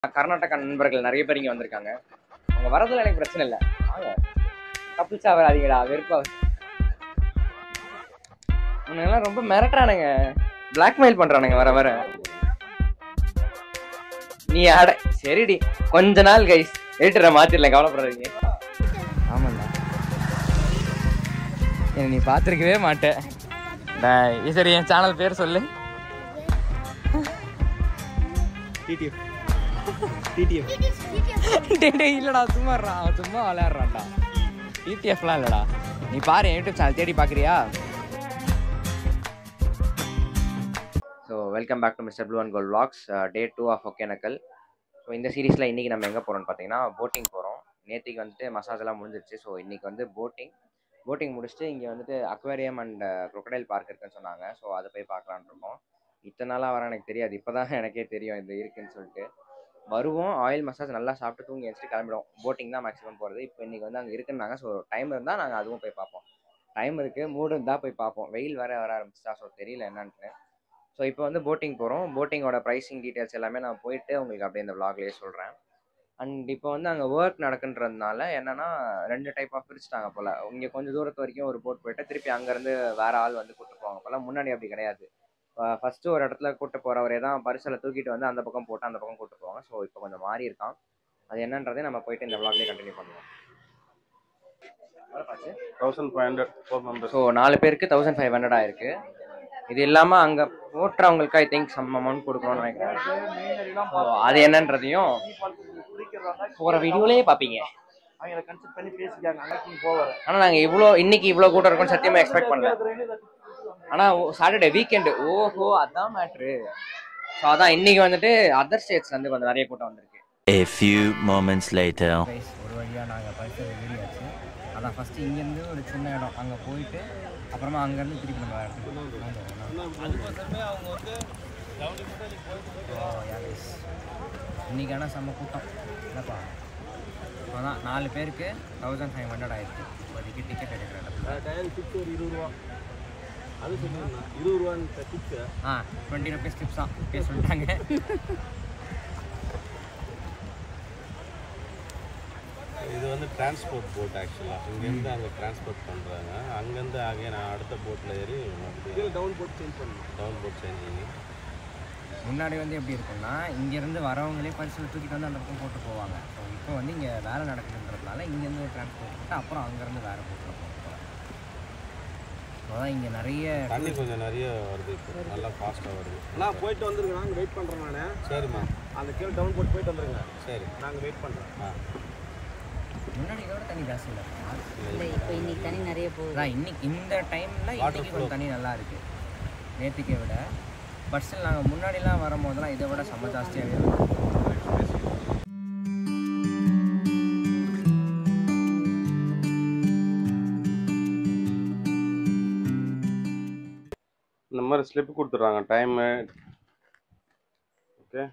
கர்நாடகா நண்பர்கள் நிறைய பேர் இங்க வந்திருக்காங்க அவங்க வரதுல எனக்கு பிரச்சனை இல்லை வாங்க கப்பிள்ஸா வராதீங்கடா வெறுப்பா உன்னெல்லாம் ரொம்ப மிரட்டுறானுங்க பிளாக்மெயில் பண்றானுங்க வர வர நீ ஆட சரிடி கொஞ்ச நாள் கைஸ் எடிட்டரை மாத்திரல கவலைப்படாதீங்க ஆமாண்டா என்ன நீ பார்த்துருக்கவே மாட்டேன் டேய், சரி என் சேனல் பேர் சொல்லு டிடிஎஃப் டிடிஎஃப் டேய், டேய், இல்லடா சும்மா இருடா, அவன் சும்மா விளையாடுறான்டா டிடிஎஃப்லாம் இல்லடா நீ பாரு என் யூடியூப் சேனல் தேடி பார்க்குறியா so welcome back to mister blue and gold vlogs day two of Hogenakkal so இந்த சீரீஸில் இன்றைக்கி நம்ம எங்கே போகிறோம்னு பார்த்தீங்கன்னா போட்டிங் போகிறோம் நேற்றுக்கு வந்துட்டு மசாஜ் எல்லாம் முடிஞ்சிருச்சு ஸோ இன்றைக்கி வந்து போட்டிங் போட்டிங் முடிச்சுட்டு இங்கே வந்துட்டு அக்வேரியம் அண்ட் crocodile பார்க் இருக்குன்னு சொன்னாங்க ஸோ அதை போய் பார்க்கலான்னு இருக்கோம் இத்தனை நாளாக வர எனக்கு தெரியாது இப்போ தான் எனக்கே தெரியும் இது இருக்குன்னு சொல்லிட்டு வருவோம் ஆயில் மசாஜ் நல்லா சாப்பிட்டு தூங்கி வச்சுட்டு கிளம்பிடுவோம் போட்டிங் தான் மேக்ஸிமம் போகிறது இப்போ இன்றைக்கி வந்து அங்கே இருக்குன்னாங்க ஸோ டைம் இருந்தால் நாங்கள் அதுவும் போய் பார்ப்போம் டைம் இருக்குது மூடு இருந்தால் போய் பார்ப்போம் வெயில் வர வர ஆரம்பிச்சிட்டா ஸோ தெரியல என்னன்ட்டு ஸோ இப்போ வந்து போட்டிங் போகிறோம் போட்டிங்கோட ப்ரைஸிங் டீட்டெயில்ஸ் எல்லாமே நான் போயிட்டு உங்களுக்கு அப்படியே இந்த vlogலயே சொல்கிறேன் அண்ட் இப்போ வந்து அங்கே ஒர்க் நடக்குன்றதுனால என்னன்னா ரெண்டு டைப் ஆஃப் பிரிச்சுட்டாங்க போல் இங்கே கொஞ்சம் தூரத்து வரைக்கும் ஒரு போட் போயிட்டு திருப்பி அங்கேருந்து வேற ஆள் வந்து கூட்டு போவாங்க போல் முன்னாடி அப்படி கிடையாது ஃபஸ்ட்டு ஒரு இடத்துல கூட்டு போகிறவரே தான் பரிசலை தூக்கிட்டு வந்து அந்த பக்கம் போட்டு அந்த பக்கம் கூட்டு போவாங்க ஸோ இப்போ கொஞ்சம் மாறி இருக்கான் அது என்னன்றதை நம்ம போயிட்டு இந்த vlogலயே கண்டினியூ பண்ணுவோம் thousand five hundred four members so நாலு பேருக்கு தௌசண்ட் ஃபைவ் ஹண்ட்ரட் ஆயிருக்கு இது இல்லாமல் அங்கே ஓட்டுறவங்களுக்கு ஐ திங்க் சம் அமௌண்ட் கொடுக்கணும்னு நினைக்கிறேன் ஸோ அது என்னன்றதையும் போகிற வீடியோலேயே பார்ப்பீங்க அவங்கள கன்சல்ட் பண்ணி பேசிக்காங்க அங்கே போவார் ஆனால் நாங்கள் இவ்வளோ இன்னைக்கு இவ்வளோ கூட்டம் இருக்கும்னு சத்தியமாக எக்ஸ்பெக்ட் பண்ணல ஆனால் சாட்டர்டே வீக்கெண்டு ஓஹோ அதான் மேட்ரு ஸோ அதான் இன்னைக்கு வந்துட்டு அதர் ஸ்டேட்ஸ்லேருந்து கொஞ்சம் நிறைய கூட்டம் வந்திருக்கு A few moments later. ஒரு வழியாக நாங்கள் பரிசு வெளியாச்சு அதான் ஃபஸ்ட்டு இங்கேருந்து ஒரு சின்ன இடம் அங்கே போயிட்டு அப்புறமா அங்கேருந்து திருப்பி நம்ம வேறு இன்னைக்கு ஆனால் செம்ம கூட்டம் என்னப்பா அதான் நாலு பேருக்கு தௌசண்ட் ஃபைவ் ஹண்ட்ரட் ஆயிருக்கு இப்போதைக்கு டிக்கெட் எடுக்கிற இடத்துல டயல் டிப்ஸ் ஒரு இருபது ரூபா அது சொல்லியிருந்தேன் இருபது ரூபான்னு tips ah twenty rupees tips தான் பேச சொல்லிட்டாங்க இது வந்து டிரான்ஸ்போர்ட் போட் ஆக்சுவலாக இங்கேருந்து அங்கே டிரான்ஸ்போர்ட் பண்ணுறாங்க அங்கேருந்து அங்கே நான் அடுத்த போட்டில் ஏறி கீழே டவுன் போட்டு சேஞ்ச் பண்ணணும் டவுன் போட் சேஞ்சிங் முன்னாடி வந்து எப்படி இருக்கும்னா இங்கேருந்து வரவங்களே பரிசு தூக்கிட்டு வந்து அந்த பக்கம் போட்டு போவாங்க ஸோ இப்போ வந்து இங்கே வேலை நடக்குதுன்றதுனால இங்கேருந்து ஒரு டிரான்ஸ்போர்ட் போட்டு அப்புறம் அங்கேருந்து வேறு போட்டில் போகிறோம் அதான் இங்கே நிறைய தண்ணி கொஞ்சம் நிறைய வருது இப்போ நல்லா ஃபாஸ்ட்டாக வருது நான் போயிட்டு வந்துருங்க நாங்கள் வெயிட் பண்ணுறோம் நான் சரிம்மா அந்த கீழே டவுன் போட்டு போயிட்டு வந்துருங்க சரி நாங்கள் வெயிட் பண்ணுறோம் ஆ முன்னாடி விட தண்ணி ஜாஸ்தி இல்லை இல்லை இப்போ இன்னைக்கு தண்ணி நிறைய போகுது அதான் இன்னைக்கு இந்த டைமில் இன்னைக்கு கொஞ்சம் தண்ணி நல்லா இருக்கு நேற்றுக்கை விட பட் ஸ்டில் நாங்கள் முன்னாடிலாம் வரும்போதெல்லாம் இதை விட செம்ம ஜாஸ்தியாகவே இருக்கும் இந்த மாதிரி ஸ்லிப் கொடுத்துட்றாங்க டைமு ஓகே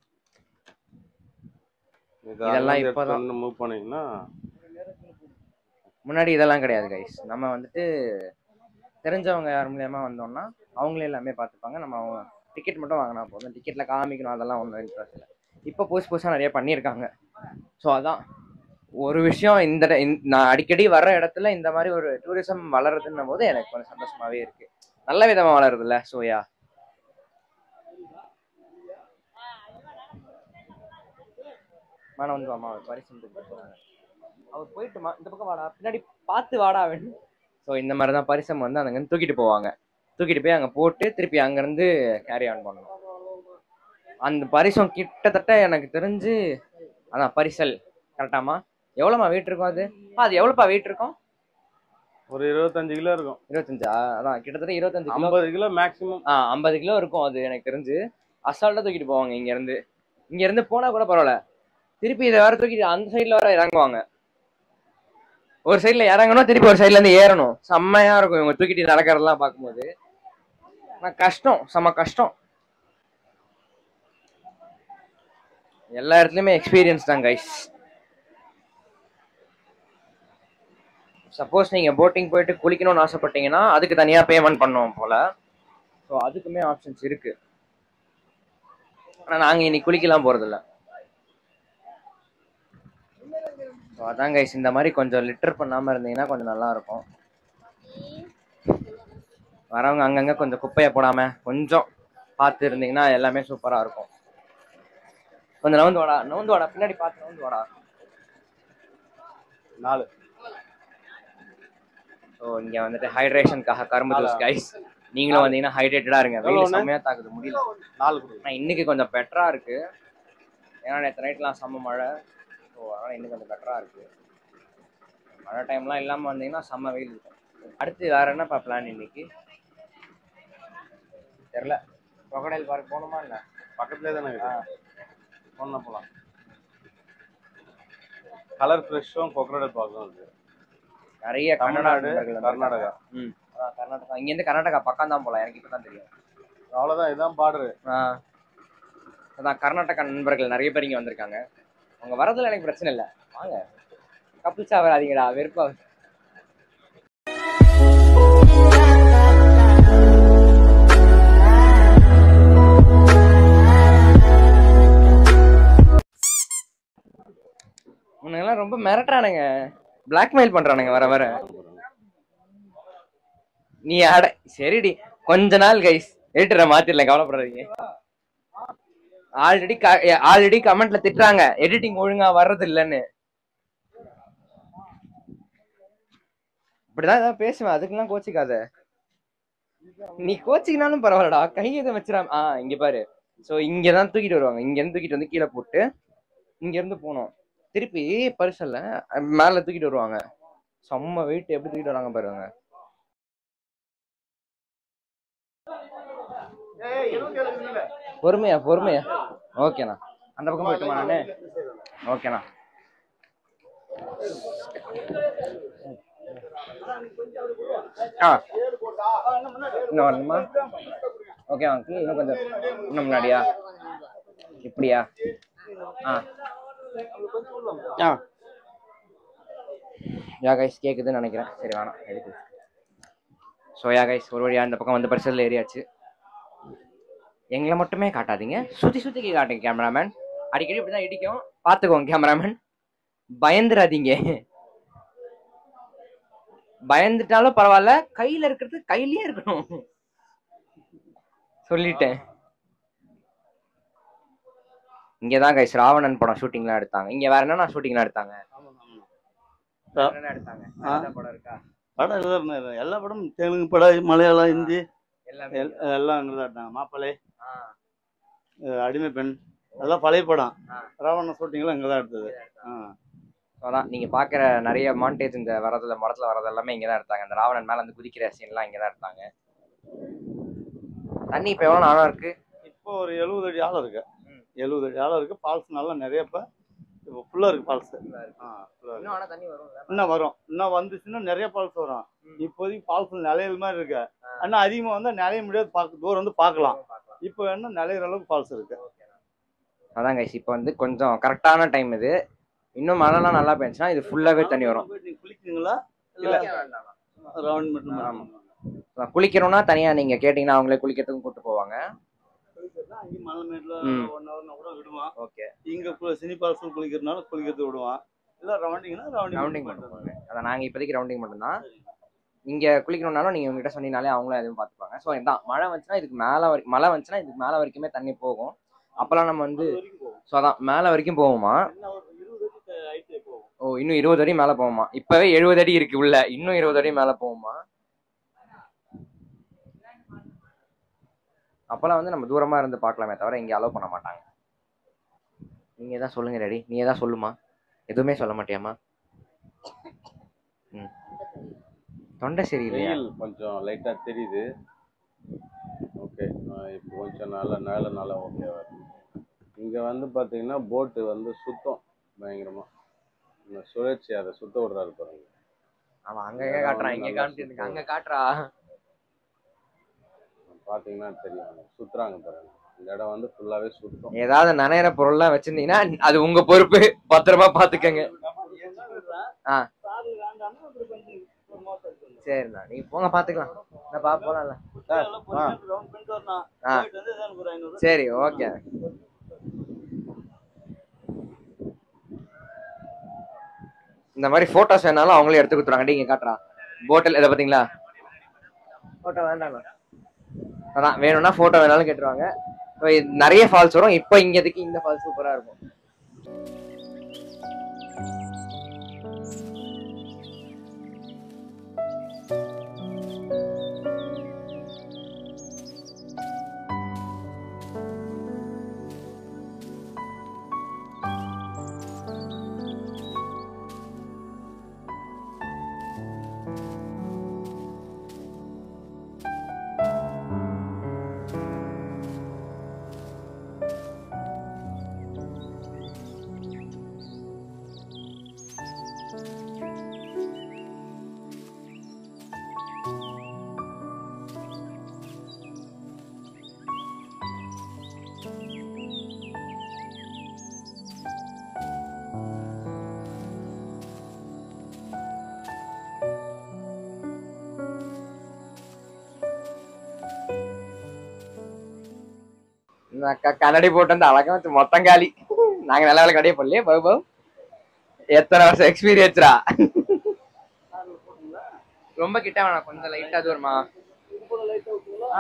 இதெல்லாம் இப்பதான். மூவ் பண்ணீங்கன்னா முன்னாடி இதெல்லாம் கிடையாது கைஸ் நம்ம வந்துட்டு தெரிஞ்சவங்க யார் மூலியமா வந்தோம்னா அவங்களே எல்லாமே பார்த்துப்பாங்க நம்ம அவங்க டிக்கெட் மட்டும் வாங்கினா போதும் டிக்கெட்டில் காமிக்கணும் அதெல்லாம் ஒன்றும் இன்ட்ரெஸ்ட் இல்லை இப்போ புதுசு புதுசாக நிறைய பண்ணியிருக்காங்க ஸோ அதான் ஒரு விஷயம் இந்த ட- இந்த- நான் அடிக்கடி வர்ற இடத்துல இந்த மாதிரி ஒரு டூரிசம் வளருதுன்னும் போது எனக்கு கொஞ்சம் சந்தோஷமாவே இருக்கு நல்ல விதமா வளருதுல்ல சோயா மன வந்து அம்மா பரிசு கொடுத்துருக்காங்க அவர் போயிட்டுமா இந்த பக்கம் வாடா பின்னாடி பார்த்து வாடா வேணும் ஸோ இந்த மாதிரி தான் பரிசம் வந்து அங்கேருந்து தூக்கிட்டு போவாங்க தூக்கிட்டு போய் அங்கே போட்டு திருப்பி அங்கேருந்து கேரி ஆன் பண்ணணும் அந்த பரிசம் கிட்டத்தட்ட எனக்கு தெரிஞ்சு அதான் பரிசல் கரெக்டாமா எவ்வளோமா வெயிட் இருக்கும் அது ஆ, அது எவ்வளோப்பா வெயிட் இருக்கும் ஒரு இருபத்தஞ்சு கிலோ இருக்கும் இருபத்தஞ்சா அதான் கிட்டத்தட்ட இருபத்தஞ்சு கிலோ ஐம்பது கிலோ மேக்ஸிமம் ஆ ஐம்பது கிலோ இருக்கும் அது எனக்கு தெரிஞ்சு அசால்ட்டாக தூக்கிட்டு போவாங்க இங்கேருந்து இங்கேருந்து போனால் கூட பரவாயில்ல திருப்பி இதை வேற தூக்கிட்டு அந்த சைடில் வர இறங்குவாங்க ஒரு சைடில் இறங்கணும் திருப்பி ஒரு சைட்ல இருந்து ஏறணும் செம்மையா இருக்கும் இவங்க தூக்கிட்டு நடக்கிறதெல்லாம் பார்க்கும்போது ஆனால் கஷ்டம் செம்ம கஷ்டம் எல்லா இடத்துலையுமே எக்ஸ்பீரியன்ஸ் தான் கைஸ் சப்போஸ் நீங்கள் போட்டிங் போயிட்டு குளிக்கணும்னு ஆசைப்பட்டீங்கன்னா அதுக்கு தனியாக பேமெண்ட் பண்ணுவோம் போல் ஸோ அதுக்குமே ஆப்ஷன்ஸ் இருக்கு ஆனால் நாங்கள் இன்னைக்கு குளிக்கலாம் போகிறதில்ல ஸோ அதான் கைஸ் இந்த மாதிரி கொஞ்சம் லிட்டர் பண்ணாமல் இருந்தீங்கன்னா கொஞ்சம் நல்லா இருக்கும் வரவங்க அங்கங்கே கொஞ்சம் குப்பையை போடாமல் கொஞ்சம் பார்த்து இருந்தீங்கன்னா எல்லாமே சூப்பராக இருக்கும் கொஞ்சம் நவுந்து வாடா நவுந்து வாடா பின்னாடி பார்த்து நவுந்து வாடா நாலு ஸோ இங்கே வந்துட்டு ஹைட்ரேஷனுக்காக கரும்பு ஜூஸ் கைஸ் நீங்களும் வந்தீங்கன்னா ஹைட்ரேட்டடாக இருங்க வெயில் எவ்வளவு செம்மையாக தாக்குது முடியல நாலு கொடுங்க ஆனால் இன்னைக்கு கொஞ்சம் பெட்டராக இருக்கு ஏன்னா நேற்று நைட்லாம் செம்ம மழை ஸோ அதனால் இன்னும் கொஞ்சம் பெட்டராக இருக்கு மழை டைம்லாம் இல்லாமல் வந்தீங்கன்னா செம்ம வெயில் இருக்கும் அடுத்து வேற என்னப்பா பிளான் இன்னைக்கு தெரில crocodile பார்க் போகணுமா இல்லை பக்கத்துலேயே தானே இருக்குது ஒன்றா போகலாம் கலர் ஃப்ரெஷ்ஷும் கொக்கரடல் பார்க்கும் இருக்குது நிறைய கன்னடா தமிழ்நாடு நண்பர்கள் வந்திருக்காங்க. கர்நாடகா ம் அதான் கர்நாடகா இங்கேருந்து கர்நாடகா பக்கம் தான் போகலாம் எனக்கு இப்போ தான் தெரியும் அவ்வளோதான் இதுதான் பார்டரு ஆ அதான் கர்நாடகா நண்பர்கள் நிறைய பேர் இங்கே வந்திருக்காங்க அவங்க வரதுல எனக்கு பிரச்சனை இல்லை வாங்க கப்பிள்ஸாக வராதீங்கடா வெறுப்பா உனங்கெல்லாம் ரொம்ப மிரட்டுறானுங்க பிளாக்மெயில் பண்றானுங்க வர வர நீ அட சரிடி கொஞ்ச நாள் கைஸ் எடிட்டரை மாத்திரல கவலைப்படாதீங்க ஆல்ரெடி ஆல்ரெடி கமெண்ட்ல திட்டுறாங்க எடிட்டிங் ஒழுங்கா வர்றது இல்லைன்னு இப்படிதான் ஏதாவது பேசுவேன் அதுக்கெல்லாம் கோச்சிக்காத நீ கோச்சிக்கினாலும் பரவாயில்லடா கை எதை வச்சிடாம ஆ இங்க பாரு சோ இங்க தான் தூக்கிட்டு வருவாங்க இங்க இருந்து தூக்கிட்டு வந்து கீழே போட்டு இங்க இருந்து போனோம் திருப்பி பரிசல்ல மேல தூக்கிட்டு வருவாங்க செம்ம வெயிட் எப்படி தூக்கிட்டு வராங்க பாருங்க பொறுமையா பொறுமையா ஓகேண்ணா அந்த பக்கம் போயிட்டுமா நானு ஓகேண்ணா ஆ இன்னும் வரணுமா ஓகே அங்கிள் இன்னும் கொஞ்சம் இன்னும் முன்னாடியா இப்படியா ஆ ஆ யா கைஸ் கேட்குதுன்னு நினைக்கிறேன் சரி வேணாம் எதுக்கு ஸோ யா கைஸ் ஒரு வழியாக இந்த பக்கம் வந்து பரிசலில் ஏறியாச்சு எங்களை மட்டுமே காட்டாதீங்க சுற்றி சுற்றி காட்டுங்க கேமராமேன் அடிக்கடி இப்படி தான் இடிக்கும் பார்த்துக்கோங்க கேமராமேன் பயந்துடாதீங்க பயந்துட்டாலும் பரவாயில்ல கையில இருக்கிறது கையிலயே இருக்கணும் சொல்லிட்டேன் இங்கதான் கைஸ் ராவணன் படம் ஷூட்டிங்லாம் எடுத்தாங்க இங்க வேற என்னன்னா ஷூட்டிங்லாம் எடுத்தாங்க வேற என்ன எடுத்தாங்க வேற ஏதாவது படம் இருக்கா படம் எல்லாம் எல்லா படமும் தெலுங்கு படம் மலையாளம் ஹிந்தி எல்லாமே எல்- எல்லாம் அங்கே தான் எடுத்தாங்க மாப்பிள்ளை ஆ, அஹ் அடிமை பெண் அதெல்லாம் பழைய படம் ஆ. ராவண ஷூட்டிங்லாம் இங்கே தான் எடுத்தது ஆ அதான் நீங்க பாக்குற நிறைய மாண்டேஜ் இந்த வரதுல மரத்துல வரது எல்லாமே இங்க தான் எடுத்தாங்க இந்த ராவணன் மேல வந்து குதிக்கிற சீன்லாம் இங்க தான் எடுத்தாங்க தண்ணி இப்ப எவ்வளவு ஆழம் இருக்கு இப்போ ஒரு எழுபது அடி ஆழம் இருக்கு ம். எழுபது அடி ஆழம் இருக்கு ஃபால்ஸ் நல்லா நிறைய இப்போ இப்போ ஃபுல்லாக இருக்கு ஃபால்ஸ் ஆ full ஆ இருக்கு. இன்னும் ஆனா தண்ணி வரும் இன்னும் வரும் இன்னும் வந்துச்சுன்னா நிறைய ஃபால்ஸ் வரும் ம். இப்போதைக்கு ஃபால்ஸ் நிலையல் மாதிரி இருக்கு ஆனால் அதிகமாக வந்து நிலைய முடியாது பார்க்க தூரம் வந்து பார்க்கலாம் இப்போ என்ன நிலையிற அளவுக்கு ஃபால்ஸ் இருக்கு அதான் கைஸ் இப்போ வந்து கொஞ்சம் கரெக்டான டைம் இது இன்னும் மழைலாம் நல்லா பெஞ்சுன்னா இது ஃபுல்லாவே தண்ணி வரும் போயிட்டு நீங்க குளிக்கிறீங்களா இல்லை ரவுண்ட் மட்டும் ஆமா. அதான் குளிக்கணும்னா தனியா நீங்க கேட்டீங்கன்னா அவங்களே குளிக்கிறதுக்கும் கூட்டு போவாங்க அங்கே மலை மேட்டில் ம். ஒன் ஹவர்னா கூட விடுவான் ஓகே இங்க கு- சினி பால்ஸ் குளிக்கிறதுனால குளிக்கிறதுக்கு விடுவான் இல்ல ரவுண்டிங்னா ரவுண்டிங் ரவுண்டிங் மட்டும் போவாங்க அதான் நாங்க இப்போதைக்கு ரவுண்டிங் மட்டும்தான் இங்க குளிக்கணும்னாலும் நீங்க உங்ககிட்ட சொன்னீங்கனாலே அவங்களும் எதுவும் பார்த்துப்பாங்க ஸோ இதான் மழை வந்துச்சுன்னா இதுக்கு மேல வரைக்கும் மழை வந்துச்சுன்னா இதுக்கு மேல வரைக்குமே தண்ணி போகும் அப்பெல்லாம் நம்ம வந்து ஸோ அதான் மேல வரைக்கும் போகுமா ஓ இன்னும் இருபது அடி மேல போகுமா இப்பவே எழுபது அடி இருக்கு உள்ள இன்னும் இருபது அடி மேல போகுமா அப்பெல்லாம் வந்து நம்ம தூரமா இருந்து பார்க்கலாமே தவிர இங்க அலோவ் பண்ண மாட்டாங்க நீங்க தான் சொல்லுங்க ரெடி நீ தான் சொல்லுமா எதுவுமே சொல்ல மாட்டியாமா ம் தொண்டை சரியில்லையா வெயில் கொஞ்சம் லைட்டாக தெரியுது ஓகே இப்போ கொஞ்சம் நல்லா மேலே நல்லா ஓகேவா இருக்கு இங்கே வந்து பார்த்தீங்கன்னா போட்டு வந்து சுத்தம் பயங்கரமாக இந்த சுழற்சி அதை சுத்த விடுறாரு பாருங்க அவன் அங்க எங்க காட்டுறான் இங்க காமிட்டு அங்க காட்டுறா பார்த்தீங்கன்னா தெரியும் சுத்துறாங்க பாருங்க இந்த இடம் வந்து ஃபுல்லாகவே சுத்தம் ஏதாவது நனையிற பொருள்லாம் வச்சிருந்தீங்கன்னா அது உங்க பொறுப்பு பத்திரமா பாத்துக்கங்க ஆ சரிண்ணா நீங்க போங்க பாத்துக்கலாம் நான் பா போலாம்ல ரவுண்ட் பண்ணிட்டு வரணும் ஆ போயிட்டு வந்து எனக்கு ஒரு ஐநூறு சரி ஓகே இந்த மாதிரி போட்டோஸ் வேணாலும் அவங்களே எடுத்து கொடுத்துருவாங்க நீங்க காட்டுறா போட்டில் இதை பாத்தீங்களா போட்டோ வேண்டாம் அதான் வேணும்னா போட்டோ வேணாலும் கேட்டுருவாங்க So, இது நிறைய ஃபால்ஸ் வரும் இப்போ இங்க எதுக்கு இந்த ஃபால்ஸ் சூப்பரா இருக்கும் இந்த அக்கா கண்ணாடி போட்டு வந்து அழகா வச்சு மொத்தம் காலி நாங்க நல்ல வேலை கடையே போடலையே பாபு எத்தனை வருஷம் எக்ஸ்பீரியன்ஸ்ரா ரொம்ப கிட்ட வேணாம் கொஞ்சம் லைட்டா தூரமா ஆ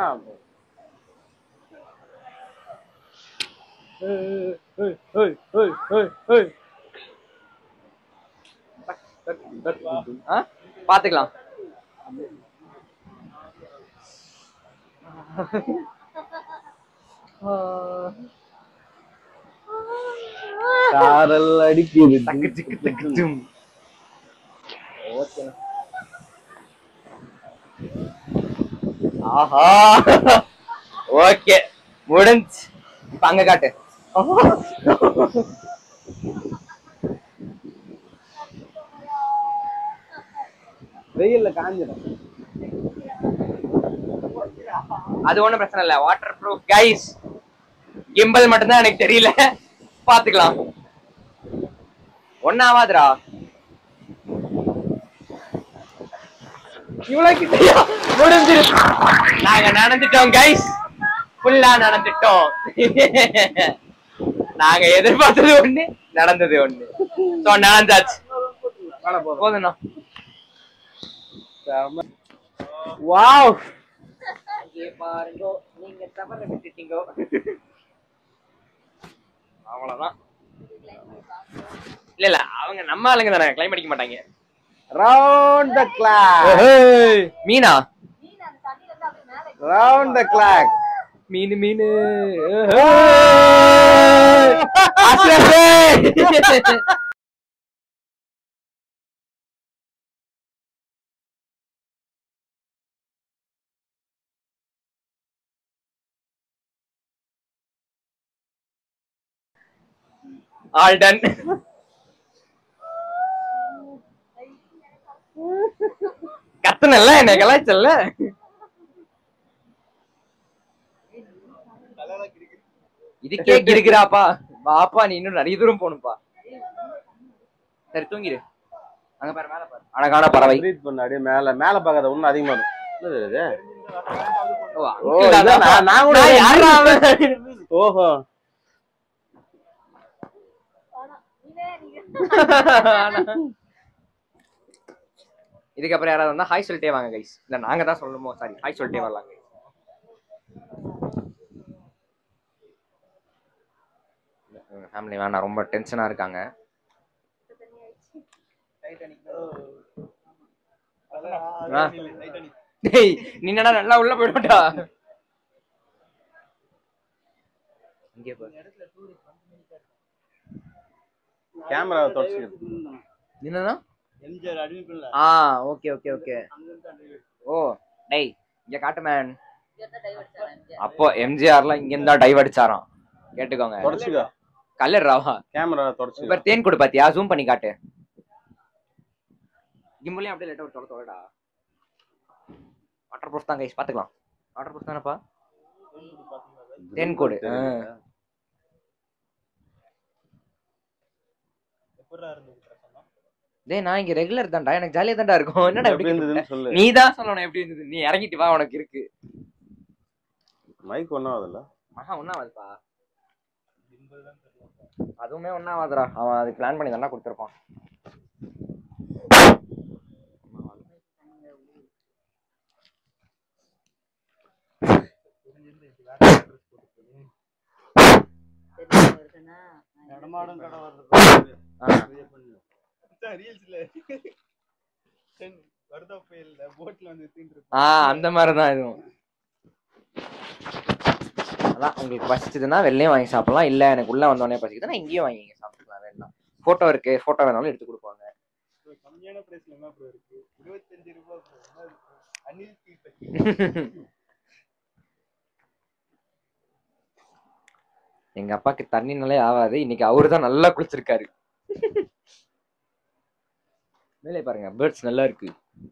ஆ பாத்துக்கலாம் காரல் அடிக்குது தக்கு திக்கு தக்கு தும் ஓகேண்ணா ஆஹா ஓகே முடிஞ்சு இப்ப அங்க காட்டு வெயில்ல காஞ்சிடும் அது ஒண்ணும் பிரச்சனை இல்ல வாட்டர் ப்ரூஃப் கைஸ் கிம்பல் மட்டும்தான் எனக்கு தெரியல பாத்துக்கலாம் ஒன்னாவாதுடா இவ்வளவு கிட்டயா முடிஞ்சிரு நாங்க நடந்துட்டோம் கைஸ் ஃபுல்லா நடந்துட்டோம் நாங்க எதிர்பார்த்தது ஒண்ணு நடந்தது ஒண்ணு சோ நடந்தாச்சு போதும்ண்ணா வாவ் அங்கே பாருங்கோ நீங்க தவற விட்டுட்டீங்கோ அவ்வளவுதான் இல்ல இல்ல அவங்க நம்ம ஆளுங்க தானே கிளைம் அடிக்க மாட்டாங்க ரவுண்ட் த கிளாக் மீனா round the clock mean mean ஆல் டன் கத்தனல்ல என்ன கலாய்ச்சல்ல இதுக்கே கிருக்குறாப்பா வாப்பா நீ இன்னும் நிறைய தூரம் போகணும்ப்பா சரி தூங்கிடு அங்க பாரு மேல பாரு அழகான பறவை பிரீத் பண்ண அப்படியே மேல மேல பார்க்காத இன்னும் அதிகமா இருக்கும் என்னது இது? ஓ, ஓ, uncle இதான் தானா? நான் நான் கூட நான் யாரா அவன்? ஓஹோ இதுக்கப்புறம் யாராவது வந்தா ஹாய் சொல்லிட்டே வாங்க கைஸ் இல்ல நாங்க தான் சொல்லணுமோ சாரி ஹாய் சொல்லிட்டே வரலாம் guys. எங்க ஃபேமிலி வேணாம் ரொம்ப டென்ஷனா இருக்காங்க ஆ. டேய் நீ என்னடா நல்லா உள்ள போயிடும்டா இங்கே பாரு கேமரா தொடச்சு என்னன்னா எம்ஜிஆர் அடிமைப்பில்ல ஆ ஓகே ஓகே ஓகே ஓ டேய் இங்க காட்டு மேன் அப்போ எம்ஜிஆர்லாம் இங்க இருந்தா டைவ் அடிச்சாராம் கேட்டுக்கோங்க தொடச்சுக்கோ கலர் ராவா கேமரா தொடச்சுக்கோ இப்ப தேன் கொடு பாத்தியா ஜூம் பண்ணி காட்டு கிம்பலையும் அப்படியே லைட்டா ஒரு தொலை தொலைடா வாட்டர் ப்ரூஃப் தான் கைஸ் பாத்துக்கலாம் வாட்டர் ப்ரூஃப் தானப்பா தேன் கோடு ஆ. டேய் நான் இங்க ரெகுலர் தான்டா எனக்கு ஜாலியா தான்டா இருக்கும் என்னடா எப்படி எப்படி இருந்ததுன்னு சொல்லு நீ தான் சொல்லணும் எப்படி இருந்தது நீ இறங்கிட்டு வா உனக்கு இருக்கு மைக் ஒன்றும் ஆகுதுல்ல ஆஹா ஒன்னாவதுப்பா அதுவுமே ஒன்னாவதுடா அவன் அது பிளான் பண்ணி தானே கொடுத்துருப்பான் தெரியாம வருதுன்னா நான் என்ன நடமாடும் கடை செய்வேன்? வர்றது ஆ. ரீல்ஸ்ல வருதா புயல்ல போட்ல வந்து தீண்டு ஆ அந்த மாதிரி தான் இதுவும் அதான் உங்களுக்கு பசிச்சதுன்னா வெளிலையும் வாங்கி சாப்பிடலாம் இல்லை எனக்கு உள்ள வந்தோடனே பசிக்குதுன்னா இங்கேயும் வாங்கி சாப்பிட்டுக்கலாம் வேண்டாம் ஃபோட்டோ இருக்கு ஃபோட்டோ வேணாலும் எடுத்து கொடுப்பாங்க கம்மியான பிரைஸ்ல என்ன ப்ரோ இருக்கு இருபத்தஞ்சு ரூபாய் bro. என்ன இருக்கு? அனில் தீபக் எங்க அப்பாக்கு தண்ணினாலே ஆகாது இன்னைக்கு அவரு தான் நல்லா குளிச்சிருக்காரு மேலே பாருங்க பேர்ட்ஸ் நல்லா இருக்கு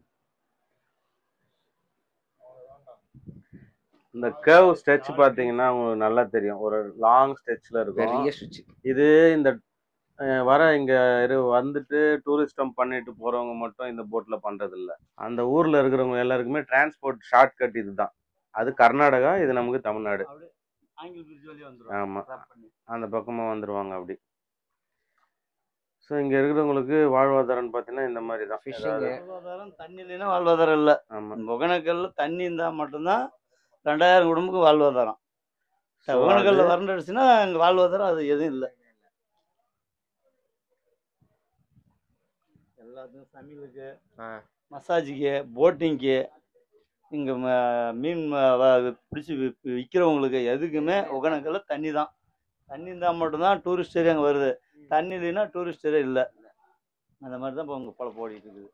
இந்த கேர்வ் ஸ்ட்ரெச் பார்த்தீங்கன்னா உங்களுக்கு நல்லா தெரியும் ஒரு லாங் ஸ்ட்ரெச்சில் இருக்கும் பெரிய சுவிட்ச் இது இந்த அஹ், வர இங்க இரு வந்துட்டு டூரிஸ்டம் பண்ணிட்டு போறவங்க மட்டும் இந்த போட்ல பண்றது இல்ல அந்த ஊர்ல இருக்கிறவங்க எல்லாருக்குமே டிரான்ஸ்போர்ட் ஷார்ட் கட் இதுதான் அது கர்நாடகா இது நமக்கு தமிழ்நாடு ஆங்கிள் பிரிட்ஜ் வழியா வந்துரும் ஆமா Drop பண்ணி. அந்த பக்கமா வந்துருவாங்க அப்படி ஸோ இங்க இருக்கிறவங்களுக்கு வாழ்வாதாரம்னு பார்த்தீங்கன்னா இந்த மாதிரி தான் ஃபிஷ்ஷிங்கு வாழ்வாதாரம் தண்ணி இல்லைன்னா வாழ்வாதாரம் இல்லை ஆமா ஒகேனக்கல்ல தண்ணி இருந்தால் மட்டும்தான் ரெண்டாயிரம் குடும்பத்துக்கு வாழ்வாதாரம் So, ஒகேனக்கல்ல அது- வறண்டுடுச்சுன்னா அங்கே வாழ்வாதாரம் அது எதுவும் இல்லை எல்லாத்துக்கும் சமையலுக்கு ஆ. மசாஜுக்கு போட்டிங்க்கு இங்கே மீன் ம- வ- பிடிச்சி விற்கிறவங்களுக்கு எதுக்குமே ஒகேனக்கல்ல தண்ணி தான் தண்ணி இருந்தால் மட்டும்தான் டூரிஸ்ட் ஏரியா அங்கே வருது தண்ணி இல்லைன்னா டூரிஸ்ட் ஏரியா இல்லை அந்த மாதிரி தான் இப்போ உங்கள் பழம் ஓடிட்டு இருக்குது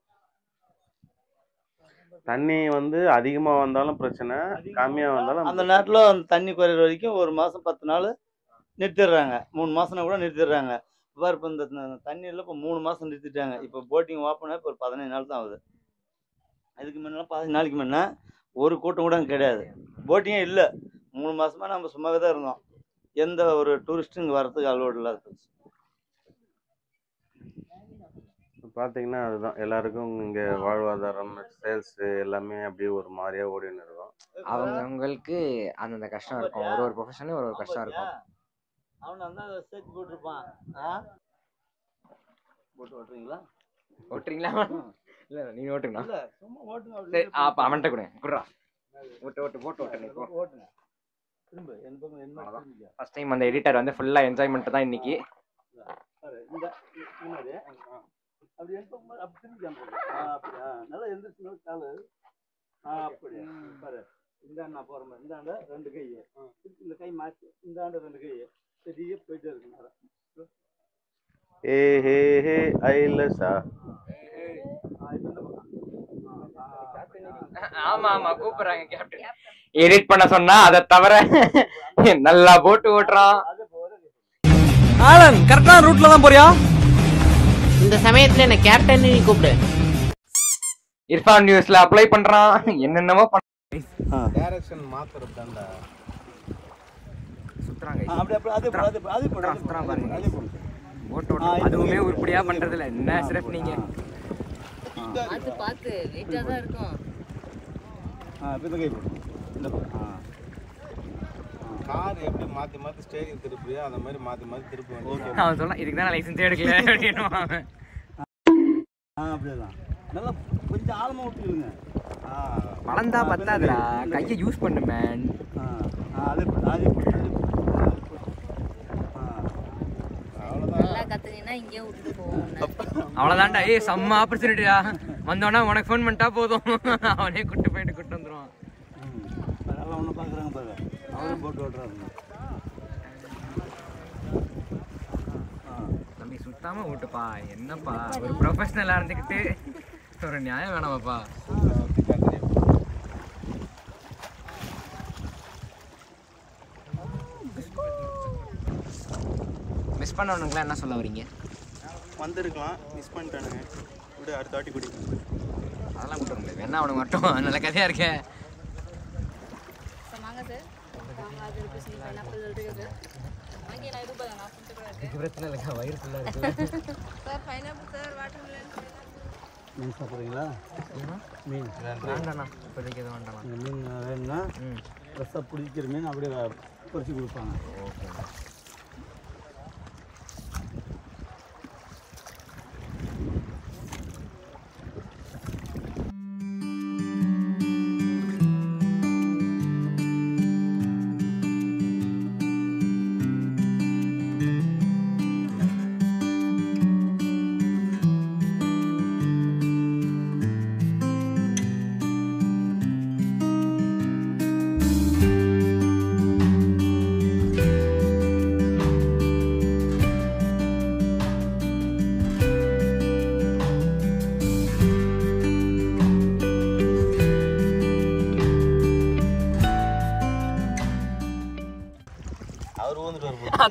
தண்ணி வந்து அதிகமா வந்தாலும் பிரச்சனை கம்மியா வந்தாலும் அந்த நேரத்தில் அந்த தண்ணி குறையிற வரைக்கும் ஒரு மாதம் பத்து நாள் நிறுத்திடுறாங்க மூணு மாதம்னா கூட நிறுத்திடுறாங்க இப்போ இப்போ இந்த இந்த தண்ணியில் இப்போ மூணு மாதம் நிறுத்திட்டாங்க இப்போ போட்டிங் ஓப்பன் இப்போ ஒரு பதினஞ்சு நாள் தான் ஆகுது அதுக்கு முன்னெல்லாம் பதினஞ்சு நாளைக்கு முன்னே ஒரு கூட்டம் கூட அங்க கிடையாது போட்டிங்கே இல்லை மூணு மாசமா நம்ம சும்மாவே தான் இருந்தோம் எந்த ஒரு டூரிஸ்ட்டும் இங்கே வரதுக்கு அலோடு இல்லாத போச்சு பார்த்தீங்கன்னா அதுதான் எல்லாருக்கும் இங்கே வாழ்வாதாரம் சேல்ஸ் எல்லாமே அப்படியே ஒரு மாதிரியா ஓடின்னு இருக்கும் அவங்கவுங்களுக்கு அந்தந்த கஷ்டம் இருக்கும் ஒரு ஒரு ப்ரொஃபஷனும் ஒரு ஒரு கஷ்டம் இருக்கும் அவனை தான் சேர்த்து போட்டிருப்பான் ஆ போட்டு ஓட்டுறீங்களா ஓட்டுறீங்களா இல்ல நீங்க ஓட்டுங்கண்ணா இல்ல சும்மா ஓட்டுங்க சரி அப்படி அப்ப அவன்கிட்ட கொடுங்க குடுறா ஓட்டு ஓட்டு போட்டு ஓட்டு நீ போ ஓட்டுங்க திரும்ப என் பக்கம் என்ன அவ்வளவுதான். திரும்பிக்க. ஃபர்ஸ்ட் டைம் அந்த எடிட்டர் வந்து ஃபுல்லா என்ஜாய்மெண்ட் தான் இன்னைக்கு பாரு, இந்த இ- முன்னாடி ஆ. அப்படி என் பக்கம் பாரு, அப்படி திரும்பி காமிப்பாரு. ஆ, அப்படி ஆ. நல்லா எந்திரிச்சு நல்லா காலு ஆ அப்படி பாரு இந்தாண்ட நான் போற மாதிரி இந்தாண்ட ரெண்டு கை திருப்பி இந்த கை மாத்தி இந்தாண்ட ரெண்டு கை சரியே போயிட்டே இருக்கு நேரா. ஏ ஹே ஹே ஐலசா ஆ, இப்ப இந்த பக்கம் ஆ, ஆ, ஆமா ஆமா கூப்பிடுறாங்க கேப்டன் எடிட் பண்ண சொன்னா அதை தவிர நல்லா போட்டு ஓட்டுறான் அது போற ஆலன் கரெக்டான ரூட்ல தான் போறியா இந்த சமயத்துல என்ன கேப்டன் நீ கூப்பிடு இர்ஃபான் நியூஸ்ல அப்ளை பண்றான் என்னென்னமோ பண்ண டைரக்ஷன் மாத்துறது தான்டா சுத்துறாங்க ஆ, அப்படி அப்படி அது போடு, அது போடு, அது போடு, அது போடு, சுத்துறான் பாருங்க. அது போடு. ஓட்டு ஆ, ஓட்டு இது அதுவுமே இது. உருப்படியா பண்றது இல்ல என்ன சிறப்பு நீங்க பார்த்து பார்த்து வெயிட்டாக தான் இருக்கும் ஆ, இப்ப இந்த கை போடு. இந்த பக்கம். ஆ. கார் எப்படி மாத்தி மாத்தி ஸ்டேரிங் திருப்பியோ அந்த மாதிரி மாத்தி மாத்தி திருப்பி வந்து அவன் சொன்னான் இதுக்கு தான் லைசன்ஸ் எடுக்கல அப்படின்னு அவன். ஆ, அப்படியேதான். நல்லா கொஞ்சம் ஆழமா விட்டுருங்க ஆ வளர்ந்தா ஆ, இப்ப இந்த பத்தாதுடா கை, இந்த கை. கையை யூஸ் பண்ணு மேன் ஆ, ஆ, அதே போடு, அதே போடு, அதே போடு. ஆ, அது போடு. ஆ. நல்லா கத்துனீங்கன்னா இங்கேயே விட்டுட்டு போவோம் உன்னை. அவ்வளவுதான்டா ஏய் செம்ம ஆப்பர்ச்சுனிட்டிடா வந்தோடனே உனக்கு ஃபோன் பண்ணிட்டா போதும் அவனே கூட்டு போயிட்டு கூட்டு வந்துருவான் ம். அதெல்லாம் ஒன்றும் பார்க்குறாங்க பாரு அவரும் போட்டு ஓட்டுறாருங்க ஆ தம்பி சுத்தாம ஓட்டுப்பா என்னப்பா ஒரு ப்ரொஃபஷனலா இருந்துக்கிட்டு ஒரு நியாயம் வேணாமாப்பா மிஸ் பண்ணவனுங்களா என்ன சொல்ல வரீங்க வந்திருக்கலாம் மிஸ் பண்ணிட்டானுங்க விடு அடுத்த வாட்டி குடி அதெல்லாம் கூட்ட முடியாது என்ன அவனுக்கு மட்டும் நல்ல கதையா இருக்கே வாங்க சார் வாங்க அது இருக்கு சரி பைனாப்பிள் இருக்கு சார் வாங்கி நான் இது பாருங்க நான் கொஞ்சம் கூட இருக்கு பிரச்சனை இல்லைக்கா வயிறு ஃபுல்லா இருக்கு sir pineapple sir watermelon மீன் சாப்பிட்றீங்களா மீன் வேண்டாண்ணா இப்போதைக்கு எதுவும் வேண்டாம் இந்த மீன் வேணும்னா ம் ஃப்ரெஷ்ஷாக பிடிக்கிற மீன் அப்படியே பொரிச்சு கொடுப்பாங்க ஓகே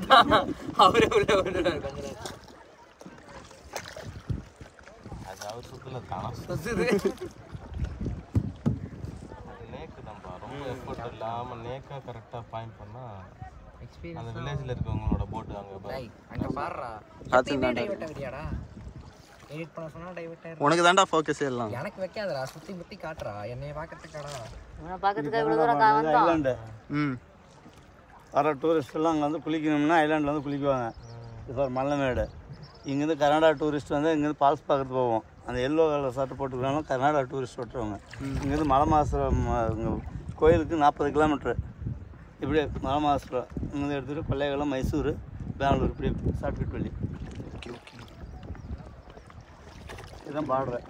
அவரே உள்ள விடுறாரு கொஞ்ச நேரம் அது அவர் சுத்துல தானா சுத்துது. நேக்கு தான்ப்பா ரொம்ப எஃபோர்ட் இல்லாம நேக்கா கரெக்டா பாயிண்ட் பண்ணா அந்த வில்லேஜ்ல இருக்கவங்களோட போட் அங்க பாரு. டேய், அங்க பாருடா பார்த்து எப்பயுமே தான்டா டைவர்ட் ஆகுறியாடா எடிட் பண்ண சொன்னா டைவர்ட் ஆயிரும் உனக்கு தான்டா ஃபோக்கஸ் எல்லாம் எனக்கு வைக்காதடா சுத்தி முத்தி காட்டுறா என்னைய பாக்கிறதுக்காடா இவனை பார்க்கறதுக்கு இவ்வளோ தூரம் கா- வந்தோம் ஐலாண்டு ம் வர டூரிஸ்ட் எல்லாம் அங்கே வந்து குளிக்கணும்னா ஐலாண்டில் வந்து குளிக்குவாங்க இது ஒரு மலைமேடு இங்கேருந்து கர்நாடகா டூரிஸ்ட் வந்து இங்கேருந்து ஃபால்ஸ் பார்க்கறது போவோம் அந்த எல்லோ கலர் சட்டை போட்டுக்கிறாங்க கர்நாடகா டூரிஸ்ட் விட்டுருவாங்க இங்கேருந்து மலை மாசம் இங்கே கோயிலுக்கு நாற்பது கிலோமீட்ரு இப்படியே மலை மாசத்தில் இங்கேருந்து எடுத்துகிட்டு கொள்ளையகுளம் மைசூர் பெங்களூர் இப்படி ஷார்ட்கட் வழி ஓகே ஓகே இதுதான் பார்டர்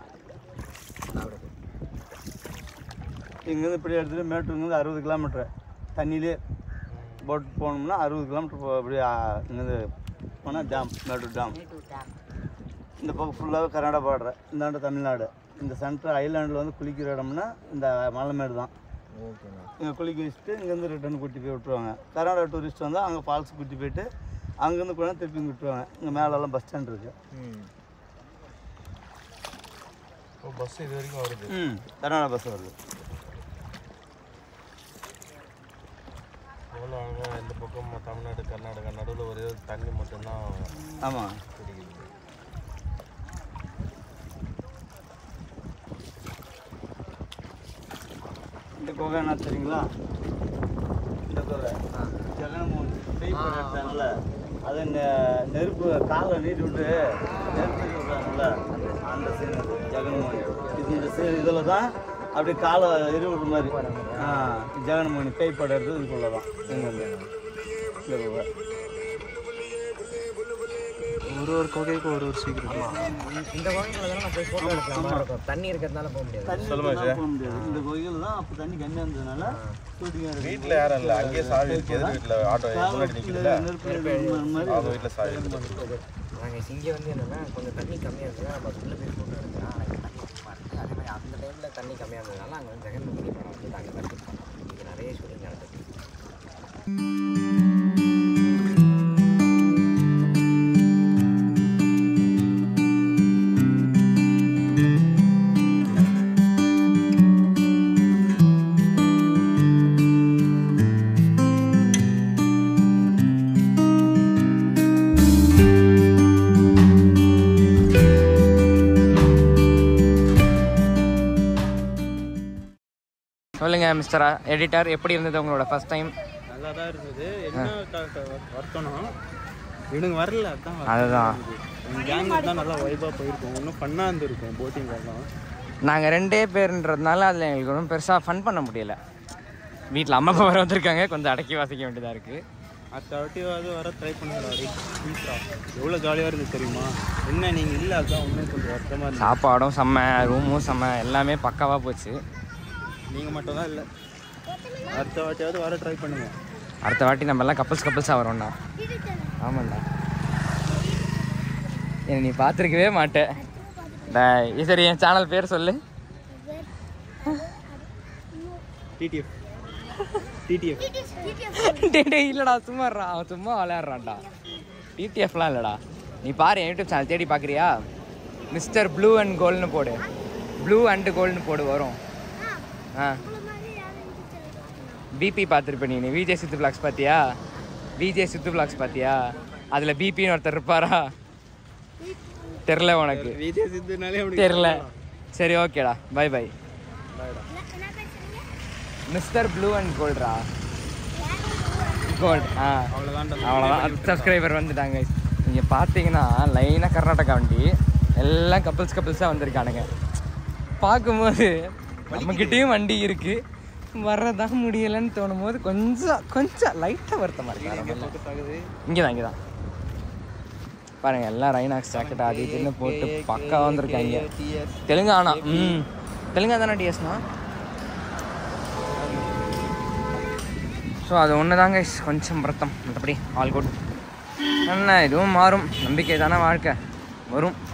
இங்கேருந்து இப்படி எடுத்துகிட்டு மேட்டூர்லேருந்து அறுபது கிலோமீட்ரு தண்ணியிலே போட் போனோம்னா அறுபது கிலோமீட்டர் போ அப்படியே ஆ, இங்கேருந்து போனால் டேம் மேட்டூர் டேம் இந்த பக்கம் ஃபுல்லாகவே கர்நாடகா பார்டர் இந்தாண்ட தமிழ்நாடு இந்த சென்ட்ரல் ஐலாண்டில் வந்து குளிக்கிற இடம்னா இந்த மலைமேடு தான் இங்கே குளிக்க வச்சுட்டு இங்கேருந்து ரிட்டர்ன் கூட்டி போய் விட்ருவாங்க கர்நாடகா டூரிஸ்ட் வந்து அங்கே ஃபால்ஸ் கூட்டி போயிட்டு அங்கேருந்து கூட திருப்பி இங்கே விட்டுருவாங்க இங்கே மேலெல்லாம் பஸ் ஸ்டாண்ட் இருக்குது இப்போ பஸ் இது வரைக்கும் வருது ம் கர்நாடகா பஸ் வருது எவ்வளோ அழகா இந்த பக்கம் தமிழ்நாடு கர்நாடகா நடுவில் ஒரே ஒரு தண்ணி மட்டும்தான் ஆமாம் பிடிக்குது இந்த குகை என்ன தெரியுங்களா இந்த குகை ஜெகன்மோகன் பெய் எடுத்தாங்கல்ல அது நெ- நெருப்பு காலை நீட்டி விட்டு நெருப்பு விடுறாங்கல்ல அந்த சீன் அது ஜெகன்மோகன் இது இந்த சீன் இதில் தான் அப்படி காலை எரிவிடுற மாதிரி ஆ ஜெகன்மோகன் பேய் படம் எடுத்தது இதுக்குள்ள தான் இங்கே இந்த குகை ஒரு ஒரு கொகைக்கும் ஒரு ஒரு சீக்கிரம் இந்த கோயில்ல தானே நான் போய் போட்டோ எடுக்கலாம் மாதிரி இருக்கும் தண்ணி இருக்கிறதுனால போக முடியாது தண்ணி இருந்தா போக முடியாது இந்த கோயில் தான் அப்போ தண்ணி கம்மியாக இருந்ததுனால ஷூட்டிங் வீட்டில் யாரும் இல்லை அங்கேயே சாவி இருக்கு எதிர் வீட்டில் ஆட்டோ முன்னாடி நிற்கிறதுல நெருப்பு மாதிரி அவங்க வீட்டில் சாவி இருக்கு நாங்கள் இங்கே வந்து என்னன்னா கொஞ்சம் தண்ணி கம்மியாக இருந்ததுனால நம்ம அதுக்குள்ளே போய் போட்டோ எடுக்கலாம் ஆனால் இங்க தண்ணி அதிகமாக இருக்குது அதே மாதிரி அந்த டைமில் தண்ணி கம்மியாக இருந்ததுனால அங்கே வந்து ஜெகன்மோகினி படம் வந்து நாங்கள் தான் ஷூட் பண்ணோம் இங்கே நிறைய ஷூட்டிங் நடந்துச்சு சொல்லுங்க மிஸ்டர் எடிட்டர் எப்படி இருந்தது உங்களோட ஃபர்ஸ்ட் டைம் நல்லா தான் இருந்தது என்ன வருத்தம்னா இவனுங்க வரல அதான் அதுதான் கேங் தான் நல்லா வைபாக போயிருக்கோம் இன்னும் ஃபன்னாக இருந்திருக்கும் போட்டிங் வரலாம் நாங்கள் ரெண்டே பேருன்றதுனால அதில் எங்களுக்கு ஒன்றும் பெருசாக ஃபன் பண்ண முடியல வீட்டில் அம்மா அப்பா வர வந்திருக்காங்க கொஞ்சம் அடக்கி வாசிக்க வேண்டியதாக இருக்குது அடுத்த வாட்டியாவது வர ட்ரை பண்ணுங்கடா ப்ளீஸ்ரா எவ்வளோ ஜாலியாக இருந்தது தெரியுமா என்ன நீங்கள் இல்லை அதுதான் உண்மையை கொஞ்சம் வருத்தமாக இருந்தது சாப்பாடும் செம்ம ரூமும் செம்ம எல்லாமே பக்காவாக போச்சு நீங்கள் மட்டும் தான் இல்லை அடுத்த வாட்டியாவது வர ட்ரை பண்ணுங்க அடுத்த வாட்டி நம்ம எல்லாம் கப்பல்ஸ் கப்பல்ஸாக வரோம்ண்ணா ஆமாண்ணா என்ன நீ பார்த்துருக்கவே மாட்டேன் டேய் சரி என் சேனல் பேர் சொல்லு டிடிஎஃப் டிடிஎஃப் டேய் டேய் இல்லைடா சும்மா இருடா. அவன் சும்மா விளையாடுறான்டா டிடிஎஃப்லாம் இல்லைடா நீ பாரு என் யூடியூப் சேனல் தேடி பார்க்குறியா மிஸ்டர் ப்ளூ அண்ட் கோல்டுன்னு போடு ப்ளூ அண்ட் கோல்டுன்னு போடு வரும் ஆ பிபி பார்த்துருப்ப நீ விஜய் சித்து பிளாக்ஸ் பார்த்தியா விஜய் சித்து பிளாக்ஸ் பார்த்தியா அதில் பிபின்னு ஒருத்தர் இருப்பாரா தெரில உனக்கு விஜய் சித்துனாலே அவனுக்கு தெரில சரி ஓகேடா bye bye mister blue and கோல்ட்ரா கோல்ட் ஆ அவ்வளோதான் அவ்வளோதான் சப்ஸ்கிரைபர் வந்துட்டாங்க நீங்கள் பார்த்தீங்கன்னா லைனாக கர்நாடகா வண்டி எல்லாம் கப்பிள்ஸ் கப்பிள்ஸாக வந்திருக்கானுங்க பார்க்கும்போது நம்மக்கிட்டேயும் வண்டி இருக்குது வர்றதாக முடியலைன்னு தோணும் போது கொஞ்சம் கொஞ்சம் லைட்டாக வருத்தமாக இருக்கு இங்கே தான் இங்கே தான் பாருங்க எல்லாம் ரைனாக்ஸ் ஜாக்கெட் அது இதுன்னு போட்டு பக்கா வந்திருக்காங்க தெலுங்கானா ம் தெலுங்கா தானே டிஎஸ்னா ஸோ அது ஒன்று தாங்க கொஞ்சம் வருத்தம் மற்றபடி ஆல் குட் என்ன இதுவும் மாறும் நம்பிக்கை தானே வாழ்க்கை வரும்